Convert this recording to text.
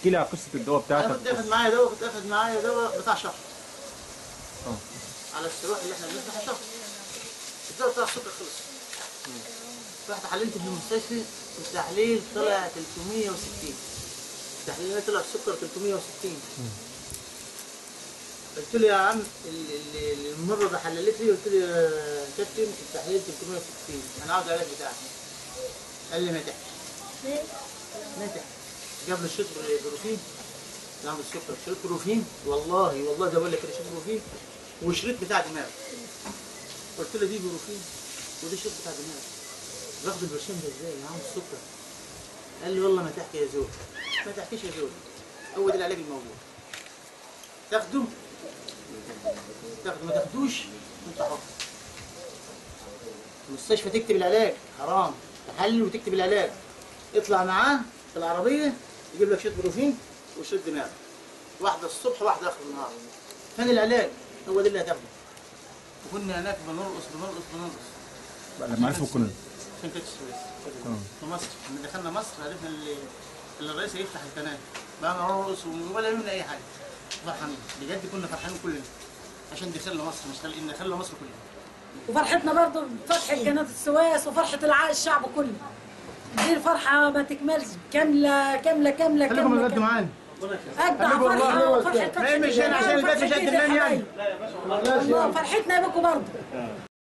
احكي لي على قصه الدواء انا بتاعتك كنت اخد معايا دواء كنت اخد معايا دواء بتاع شهر اه على السواق اللي احنا بنفتح شهر الدواء بتاع السكر خلص رحت حللت في المستشفى التحليل طلع 360 التحليل طلع السكر 360 قلت له يا عم ال- ال- المره اللي حللت لي قلت له يا كابتن التحليل 360 انا عاوز العلاج بتاعك قال لي ما تحكي ما تحكي جاب لي شريط بروفين اللي عنده السكر شريط بروفين والله والله ده بقول لك كده شريط بروفين وشريط بتاع دماغ قلت له دي بروفين ودي شريط بتاع دماغ باخد البرشام ده ازاي يا عم السكر قال لي والله ما تحكي يا زول ما تحكيش يا زول هو ده العلاج الموجود تاخده تاخده ما تاخدوش انت حر المستشفى تكتب العلاج حرام تحلل وتكتب العلاج اطلع معاه في العربيه يجيب لك شريط بروفين وشريط دماغ واحده الصبح واحده اخر النهار فين العلاج هو ده اللي هتاخده وكنا هناك بنرقص بنرقص بنرقص لما عرفوا كنا عشان كده السويس في مصر لما دخلنا مصر عرفنا اللي اللي الرئيس هيفتح القناه بقى نرقص ولا يهمنا اي حاجه فرحانين بجد كنا فرحانين كلنا عشان دخلنا مصر مش خل... ان دخلنا مصر كلنا وفرحتنا برضه بفتح قناة السويس وفرحة الع- الشعب كله دي الفرحة ما تكملش كاملة كاملة كاملة خليكم كاملة القد معانا أجدع فرحة وفرحة ما هي مش هنا عشان البيت مش قد المال يعني الله فرحتنا بكم برضه